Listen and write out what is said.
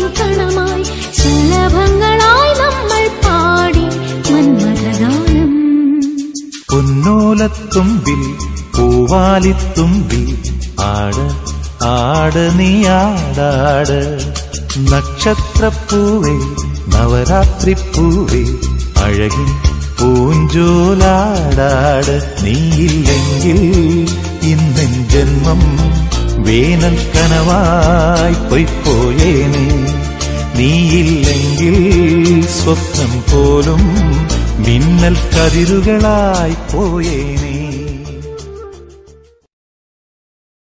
ശിലാകണമായി ശലഭങ്ങളായി നമ്മൾ പാടി മന്മഥഗാനം പൊന്നോലത്തുമ്പിൽ പൂവാലിത്തുമ്പിൽ ആട് ആട് നീ ആടാട് നക്ഷത്രപ്പൂവേ നവരാത്രിപ്പൂവേ അഴകി പൂഞ്ചോലാടാട് നീയില്ലെങ്കിൽ ഇന്നെൻ ജന്മം വേനൽ കനവായി പൊയ്പോയേനെ നീയില്ലെങ്കിൽ സ്വപ്നം പോലും മിന്നൽ കതിരുകളായി പോയേനേ